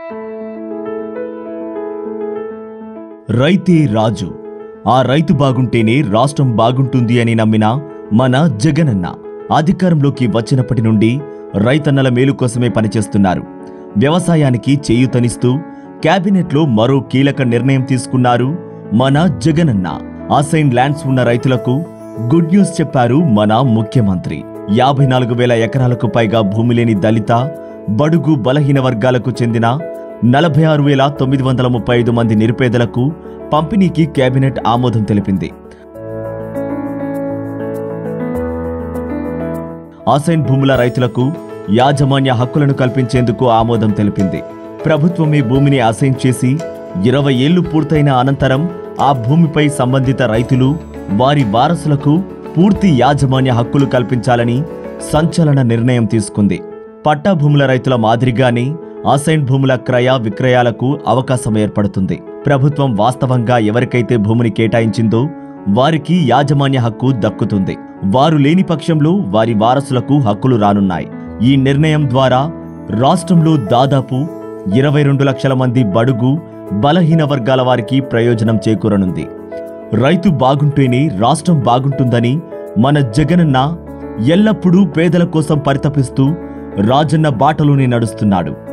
రైతే రాజు ఆ రైతు బాగుంటేనే రాష్ట్రం బాగుంటుంది అని నమ్మిన మన జగనన్న అధికారంలోకి వచ్చినప్పటి నుండి రైతన్నల మేలు కోసమే పనిచేస్తున్నారు వ్యవసాయానికి చేయూతనిస్తూ కేబినెట్లో మరో కీలక నిర్ణయం తీసుకున్నారు మన జగనన్న అసైన్ ల్యాండ్స్ ఉన్న రైతులకు గుడ్ న్యూస్ చెప్పారు మన ముఖ్యమంత్రి యాభై నాలుగు వేల ఎకరాలకు పైగా భూమి లేని దళిత బడుగు బలహీన వర్గాలకు చెందిన నలభై ఆరు వేల తొమ్మిది వందల ముప్పై ఐదు మంది నిరుపేదలకు పంపిణీకి కేబినెట్ ఆమోదం తెలిపింది ఆసైన్ భూముల రైతులకు యాజమాన్య హక్కులను కల్పించేందుకు ఆమోదం తెలిపింది ప్రభుత్వమే భూమిని అసైన్ చేసి ఇరవై ఏళ్లు పూర్తయిన అనంతరం ఆ భూమిపై సంబంధిత రైతులు వారి వారసులకు పూర్తి యాజమాన్య హక్కులు కల్పించాలని సంచలన నిర్ణయం తీసుకుంది పట్టా భూముల రైతుల మాదిరిగానే అసైన్ భూముల క్రయ విక్రయాలకు అవకాశం ఏర్పడుతుంది ప్రభుత్వం వాస్తవంగా ఎవరికైతే భూమిని కేటాయించిందో వారికి యాజమాన్య హక్కు దక్కుతుంది వారు లేని పక్షంలో వారి వారసులకు హక్కులు రానున్నాయి ఈ నిర్ణయం ద్వారా రాష్ట్రంలో దాదాపు ఇరవై రెండు లక్షల మంది బడుగు బలహీన వర్గాల వారికి ప్రయోజనం చేకూరనుంది రైతు బాగుంటేనే రాష్ట్రం బాగుంటుందని మన జగనన్న ఎల్లప్పుడూ పేదల కోసం పరితపిస్తూ రాజన్న బాటలోనే నడుస్తున్నాడు